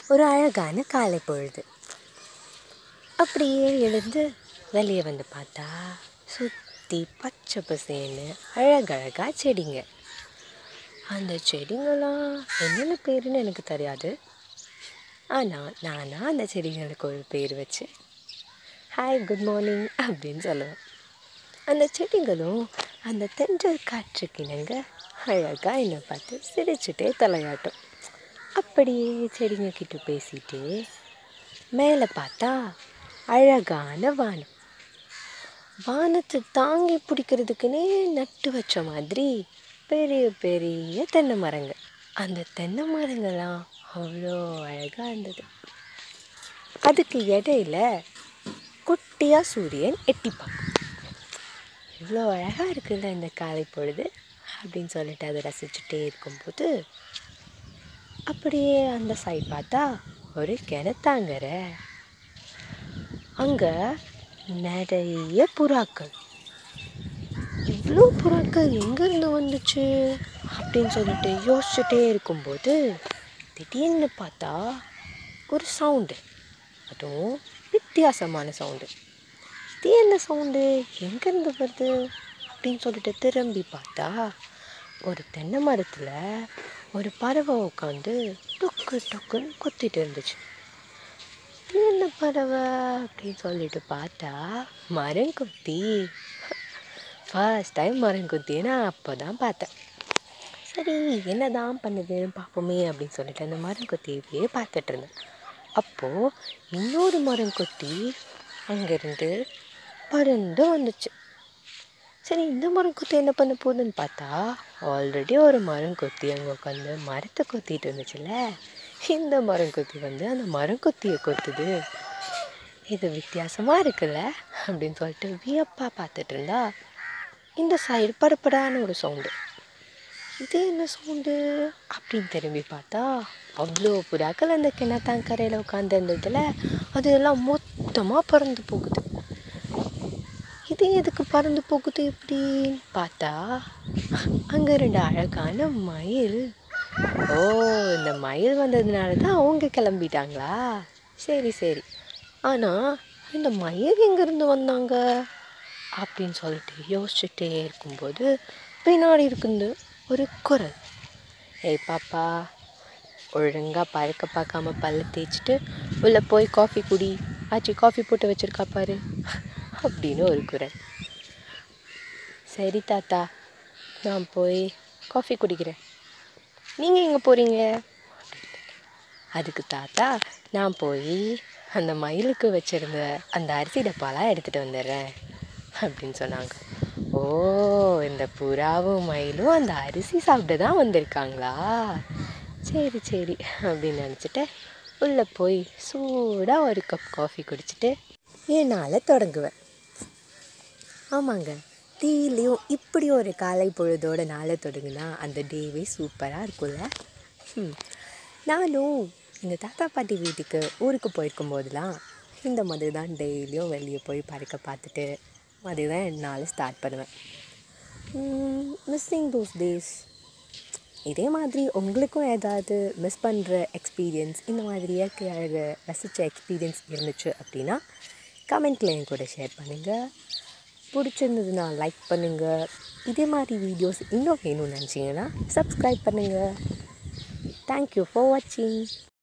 ஒரு அழகான காலை பொழுது அப்படியே எழுந்து வெளியே வந்து பார்த்தா சுற்றி பச்சை பசேன்னு அழகழகா செடிங்க அந்த செடிங்களாம் என்னென்ன பேருன்னு எனக்கு தெரியாது ஆனால் நானா அந்த செடிங்களுக்கு ஒரு பேர் வச்சு ஹாய் குட் மார்னிங் அப்படின்னு சொல்லுவேன் அந்த செடிங்களும் அந்த தென்றல் காற்றுக்கினங்க அழகாக என்னை பார்த்து சிரிச்சுட்டே தலையாட்டும் அப்படியே செடிங்க கிட்ட பேசிட்டு மேலே பார்த்தா அழகான வானம் வானத்தை தாங்கி பிடிக்கிறதுக்குன்னே நட்டு வச்ச மாதிரி பெரிய பெரிய தென்னை மரங்கள் அந்த தென்னை மரங்கள்லாம் அவ்வளோ அழகாக இருந்தது அதுக்கு இடையில குட்டியாக சூரியன் எட்டி பார்க்கும் இவ்வளோ அழகாக இருக்குல்ல இந்த காலை பொழுது அப்படின்னு சொல்லிட்டு அதை ரசிச்சுட்டே இருக்கும்போது அப்படியே அந்த சைட் பார்த்தா ஒரு கிணத்தாங்கரை அங்கே நிறைய புறாக்கள் இவ்வளோ புறாக்கள் எங்கேருந்து வந்துச்சு அப்படின்னு சொல்லிட்டு யோசிச்சுட்டே இருக்கும்போது திடீர்னு பார்த்தா ஒரு சவுண்டு அதுவும் வித்தியாசமான சவுண்டு இது என்ன சவுண்டு எங்கேருந்து வருது அப்படின்னு சொல்லிட்டு திரும்பி பார்த்தா ஒரு தென்னை மரத்தில் ஒரு பறவை உட்காந்து டொக்கு டொக்குன்னு கொத்திட்டு இருந்துச்சு இது என்ன பறவை அப்படின்னு சொல்லிட்டு பார்த்தா மரங்கொத்தி ஃபர்ஸ்ட் டைம் மரங்கொத்தியை நான் அப்போ தான் பார்த்தேன் சரி என்ன தான் பண்ணுதுன்னு பார்ப்போமே அப்படின்னு சொல்லிட்டு அந்த மரங்கொத்தியவே பார்த்துட்டு இருந்தேன் அப்போது இன்னொரு மரங்கொத்தி அங்கேருந்து பறந்து வந்துச்சு சரி இந்த மரங்கொத்தி என்ன பண்ண போகுதுன்னு பார்த்தா ஆல்ரெடி ஒரு மரங்கொத்தி அங்கே உட்காந்து மரத்தை கொத்திட்டு இருந்துச்சுல்ல இந்த மரங்கொத்தி வந்து அந்த மரங்கொத்தியை கொத்துது இது வித்தியாசமாக இருக்குல்ல அப்படின்னு சொல்லிட்டு வியப்பாக பார்த்துட்டு இருந்தா இந்த சைடு படப்படான ஒரு சவுண்டு இது என்ன சவுண்டு அப்படின்னு திரும்பி பார்த்தா அவ்வளோ புறாக்கள் அந்த கிணத்தாங்கரையில் உட்காந்துருந்ததுல அது எல்லாம் மொத்தமாக பறந்து போகுது இது எதுக்கு பறந்து போகுது இப்படின்னு பார்த்தா அங்கே ரெண்டு அழகான மயில் ஓ இந்த மயில் வந்ததுனால தான் அவங்க கிளம்பிட்டாங்களா சரி சரி ஆனால் இந்த மயில் எங்கேருந்து வந்தாங்க அப்படின்னு சொல்லிட்டு யோசிச்சுட்டே இருக்கும்போது பின்னாடி இருக்குது ஒரு குரல் ஏய் பாப்பா ஒழுங்காக பறக்க பார்க்காம பல்ல தேய்ச்சிட்டு உள்ளே போய் காஃபி குடி ஆச்சி காஃபி போட்டு வச்சிருக்கா பாரு அப்படின்னு ஒரு குரல் சரி தாத்தா நான் போய் காஃபி குடிக்கிறேன் நீங்கள் எங்கே போகிறீங்க அதுக்கு தாத்தா நான் போய் அந்த மயிலுக்கு வச்சுருந்த அந்த அரிசி டப்பாலாம் எடுத்துகிட்டு வந்துடுறேன் அப்படின்னு சொன்னாங்க ஓ இந்த புறாவும் மயிலும் அந்த அரிசி சாப்பிட்டு தான் வந்திருக்காங்களா சரி சரி அப்படின்னு நினச்சிட்டு உள்ளே போய் சூடாக ஒரு கப் காஃபி குடிச்சிட்டு என்னால் தொடங்குவேன் ஆமாங்க டீலையும் இப்படி ஒரு காலை பொழுதோட நாளை தொடங்குனா அந்த டேவே சூப்பராக இருக்கும்ல ம் நானும் எங்கள் தாத்தா பாட்டி வீட்டுக்கு ஊருக்கு போயிருக்கும் போதெல்லாம் இந்த மாதிரி தான் டெய்லியும் வெளியே போய் பறக்க பார்த்துட்டு மாதிரி தான் என்னால் ஸ்டார்ட் பண்ணுவேன் மிஸ்ஸிங் தோஸ் டேஸ் இதே மாதிரி உங்களுக்கும் ஏதாவது மிஸ் பண்ணுற எக்ஸ்பீரியன்ஸ் இந்த மாதிரி இயற்கை அழகை ரசித்த எக்ஸ்பீரியன்ஸ் இருந்துச்சு அப்படின்னா கமெண்ட்டில் என் கூட ஷேர் பண்ணுங்கள் பிடிச்சிருந்ததுன்னா லைக் பண்ணுங்கள் இதே மாதிரி வீடியோஸ் இன்னும் வேணும்னு நினச்சிங்கன்னா சப்ஸ்கிரைப் பண்ணுங்கள் தேங்க்யூ ஃபார் வாட்சிங்